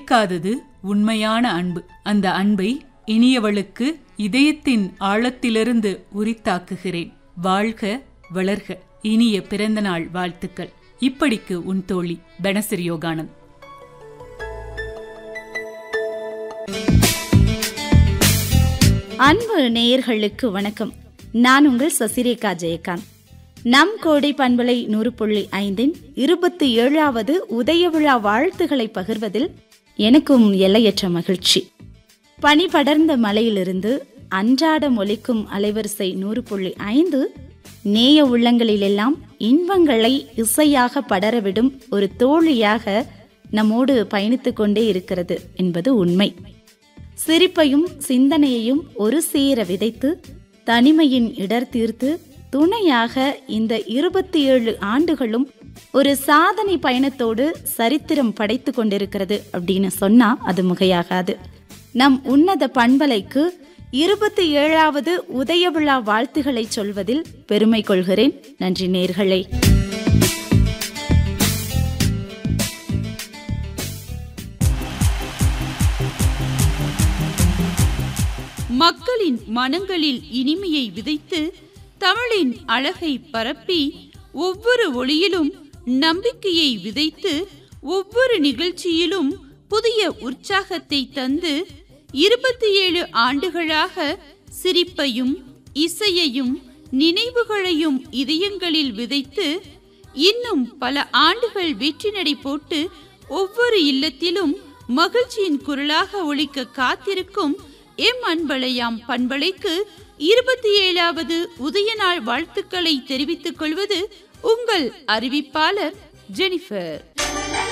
பறிக்காதது உண்மையான அன்பு அந்த அன்பை இனியவளுக்கு இதயத்தின் ஆழத்திலிருந்து உரித்தாக்குகிறேன் வாழ்க வளர்க இனிய பிறந்தநாள் வாழ்த்துக்கள் இப்படிக்கு உன் தோழி பெனசிர் யோகானந்த் அன்பு நேயர்களுக்கு வணக்கம் நான் உங்கள் சசிரேகா ஜெயகாந்த் நம் கோடை பண்பலை நூறு புள்ளி ஐந்தின் இருபத்தி ஏழாவது உதய விழா வாழ்த்துக்களை பகிர்வதில் எனக்கும் எல்லையற்ற மகிழ்ச்சி பனி படர்ந்த மலையிலிருந்து அன்றாடம் ஒலிக்கும் அலைவரிசை நூறு புள்ளி ஐந்து நேய உள்ளங்களிலெல்லாம் இன்பங்களை இசையாக படரவிடும் ஒரு தோழியாக நம்மோடு பயணித்துக் கொண்டே இருக்கிறது என்பது உண்மை சிரிப்பையும் சிந்தனையையும் ஒரு சேர விதைத்து தனிமையின் இடர் தீர்த்து துணையாக இந்த இருபத்தி ஏழு ஆண்டுகளும் ஒரு சாதனை பயணத்தோடு சரித்திரம் படைத்து கொண்டிருக்கிறது அப்படின்னு சொன்னா அது மிகையாகாது நம் உன்னத பண்பலைக்கு இருபத்தி ஏழாவது உதய விழா வாழ்த்துக்களை சொல்வதில் பெருமை கொள்கிறேன் நன்றி நேர்களே மக்களின் மனங்களில் இனிமையை விதைத்து தமிழின் அழகை பரப்பி ஒவ்வொரு ஒளியிலும் நம்பிக்கையை விதைத்து ஒவ்வொரு நிகழ்ச்சியிலும் புதிய உற்சாகத்தை தந்து இருபத்தி ஏழு ஆண்டுகளாக சிரிப்பையும் இசையையும் நினைவுகளையும் இதயங்களில் விதைத்து இன்னும் பல ஆண்டுகள் வெற்றி நடை போட்டு ஒவ்வொரு இல்லத்திலும் மகிழ்ச்சியின் குரலாக ஒழிக்க காத்திருக்கும் எம் அன்பளையாம் பண்பலைக்கு இருபத்தி ஏழாவது உதய நாள் வாழ்த்துக்களை தெரிவித்துக் கொள்வது உங்கள் அறிவிப்பாளர் ஜெனிஃபர்